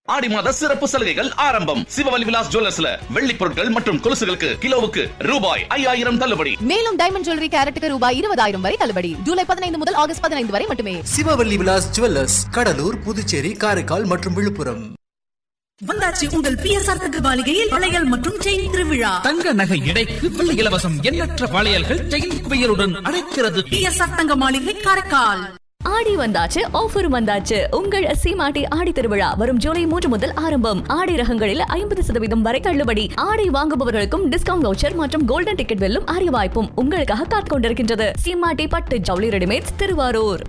ஆடி மாத சிறப்பு சலுகைகள் ஆரம்பம் சிவவலி விலாஸ் ஜுவல்லர்ஸ்ல வெள்ளி பொருட்கள் மற்றும் கொலுசுகளுக்கு கிலோவுக்கு ரூபாய் ஐயாயிரம் தள்ளுபடி மேலும் டைமண்ட் ஜுவல்லரி கேரட்டுக்கு ரூபாய் இருபதாயிரம் வரை தள்ளுபடி ஜூலை பதினைந்து முதல் ஆகஸ்ட் பதினைந்து வரை மட்டுமே சிவவல்லி விலாஸ் ஜுவல்லர்ஸ் கடலூர் புதுச்சேரி காரைக்கால் மற்றும் விழுப்புரம் வந்தாச்சு உங்கள் பிஎஸ்ஆர் தகவலிகையில் வளையல் மற்றும் செயின் திருவிழா தங்க நகை எடைக்கு வெள்ளி இலவசம் எண்ணற்ற வளையல்கள் செயின் குவியலுடன் அழைக்கிறது பிஎஸ்ஆர் தங்க மாளிகை காரைக்கால் ஆடி வந்தாச்சு ஆஃபர் வந்தாச்சு உங்கள் சீமாட்டி ஆடி திருவிழா வரும் ஜூலை மூன்று முதல் ஆரம்பம் ஆடை ரகங்களில் ஐம்பது சதவீதம் வரை தள்ளுபடி ஆடை வாங்குபவர்களுக்கும் டிஸ்கவுண்ட் வவுச்சர் மற்றும் கோல்டன் டிக்கெட் வெல்லும் அரிய வாய்ப்பும் உங்களுக்காக காத்துக் கொண்டிருக்கின்றது சீமாட்டி பட்டு ஜவுளி ரெடிமேட்ஸ் திருவாரூர்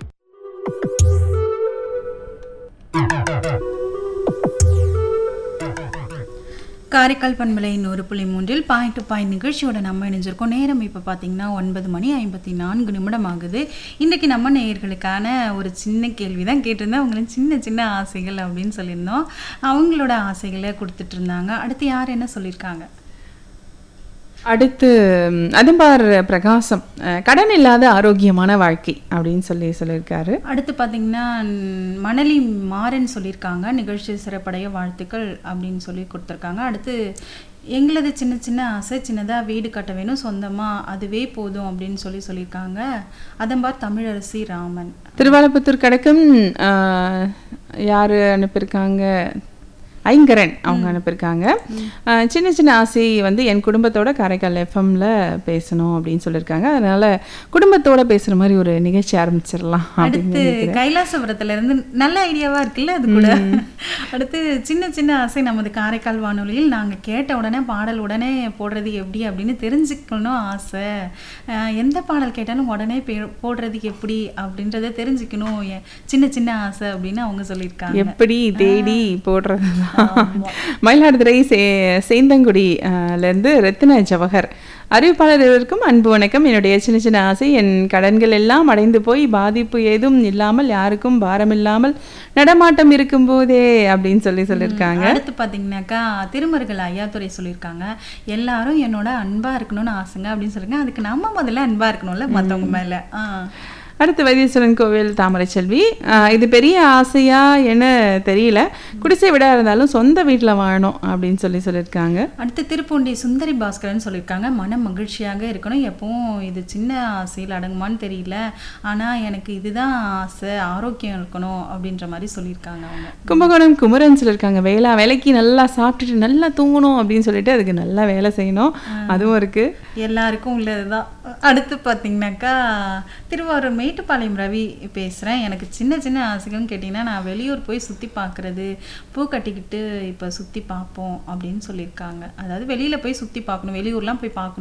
காரைக்கால் பண்பலையின் ஒரு புள்ளி மூன்றில் பாயிண்ட் டு பாயிண்ட் நிகழ்ச்சியோட நம்ம இணைஞ்சிருக்கோம் நேரம் இப்போ பார்த்தீங்கன்னா ஒன்பது மணி ஐம்பத்தி நான்கு நிமிடம் ஆகுது இன்றைக்கி நம்ம நேயர்களுக்கான ஒரு சின்ன கேள்வி தான் கேட்டிருந்தேன் அவங்களும் சின்ன சின்ன ஆசைகள் அப்படின்னு சொல்லியிருந்தோம் அவங்களோட ஆசைகளை கொடுத்துட்டு இருந்தாங்க அடுத்து யார் என்ன சொல்லியிருக்காங்க அடுத்து ம், அதம்பார் பிரகாசம் அஹ், கடன் இல்லாத ஆரோக்கியமான வாழ்க்கை அப்படின்னு சொல்லி சொல்லியிருக்காரு அடுத்து பார்த்தீங்கன்னா ம், மணலி மாறன் சொல்லியிருக்காங்க நிகழ்ச்சி சிறப்படைய வாழ்த்துக்கள் அப்படின்னு சொல்லி கொடுத்துருக்காங்க அடுத்து எங்களது சின்ன சின்ன ஆசை சின்னதாக வீடு கட்ட வேணும் சொந்தமாக அதுவே போதும் அப்படின்னு சொல்லி சொல்லியிருக்காங்க அதம்பார் தமிழரசி ராமன் திருவாலப்புத்தூர் கிடக்கும் அஹ், யாரு அனுப்பியிருக்காங்க ஐங்கரன் அவங்க அனுப்பியிருக்காங்க அஹ், சின்ன சின்ன ஆசை வந்து என் குடும்பத்தோட காரைக்கால் எஃப்எம்ல பேசணும் அப்படின்னு சொல்லியிருக்காங்க அதனால குடும்பத்தோட பேசுற மாதிரி ஒரு நிகழ்ச்சி ஆரம்பிச்சிடலாம் அப்படின்னு அடுத்து நினைக்கிறேன். கைலாசபுரத்துல இருந்து நல்ல ஐடியாவா இருக்குல்ல அது கூட அடுத்து சின்ன சின்ன ஆசை நமது காரைக்கால் வானொலியில் நாங்க கேட்ட உடனே பாடல் உடனே போடுறது எப்படி அப்படின்னு தெரிஞ்சுக்கணும் ஆசை அஹ் எந்த பாடல் கேட்டாலும் உடனே பே- போடுறது எப்படி அப்படின்றத தெரிஞ்சுக்கணும் எ- சின்ன சின்ன ஆசை அப்படின்னு அவங்க சொல்லியிருக்காங்க எப்படி தேடி போடுறது மயிலாடுதுறை சே சேந்தங்குடி அஹ், ல இருந்து ரத்தின ஜவஹர் அறிவிப்பாளர் இருவருக்கும் அன்பு வணக்கம் என்னுடைய சின்ன சின்ன ஆசை என் கடன்கள் எல்லாம் அடைந்து போய் பாதிப்பு ஏதும் இல்லாமல் யாருக்கும் பாரம் இல்லாமல் நடமாட்டம் இருக்கும்போதே அப்படின்னு சொல்லி சொல்லியிருக்காங்க அடுத்து பாத்தீங்கன்னாக்கா திருமருகல் ஐயாத்துறை சொல்லியிருக்காங்க எல்லாரும் என்னோட அன்பா இருக்கணும்னு ஆசைங்க அப்படின்னு சொல்லுங்க அதுக்கு நம்ம முதல்ல அன்பா இருக்கணும்ல மத்தவங்க மேல ஆ. அடுத்து வைத்தீஸ்வரன் கோவில் தாமரை செல்வி அஹ், இது பெரிய ஆசையா என்ன தெரியல குடிசை விட இருந்தாலும் சொந்த வீட்டில் வாழணும் அப்படின்னு சொல்லி சொல்லியிருக்காங்க அடுத்து திருப்பூண்டி சுந்தரி பாஸ்கரன் சொல்லியிருக்காங்க மன மகிழ்ச்சியாக இருக்கணும் எப்பவும் இது சின்ன ஆசையில் அடங்குமான்னு தெரியல ஆனால் எனக்கு இதுதான் ஆசை ஆரோக்கியம் இருக்கணும் அப்படின்ற மாதிரி சொல்லியிருக்காங்க அவங்க கும்பகோணம் குமரன் சொல்லியிருக்காங்க வேளா வேலைக்கு நல்லா சாப்பிட்டுட்டு நல்லா தூங்கணும் அப்படின்னு சொல்லிட்டு அதுக்கு நல்லா வேலை செய்யணும் அதுவும் இருக்கு எல்லாருக்கும் உள்ளதுதான் அடுத்து பார்த்தீங்கன்னாக்கா திருவாரூர் மேட்டுப்பாளையம் ரவி பேசுகிறேன் எனக்கு சின்ன சின்ன ஆசைகள்னு கேட்டிங்கன்னா நான் வெளியூர் போய் சுற்றி பார்க்குறது பூ கட்டிக்கிட்டு இப்போ சுற்றி பார்ப்போம் அப்படின்னு சொல்லியிருக்காங்க அதாவது வெளியில் போய் சுற்றி பார்க்கணும் வெளியூர்லாம் போய் பார்க்கணும்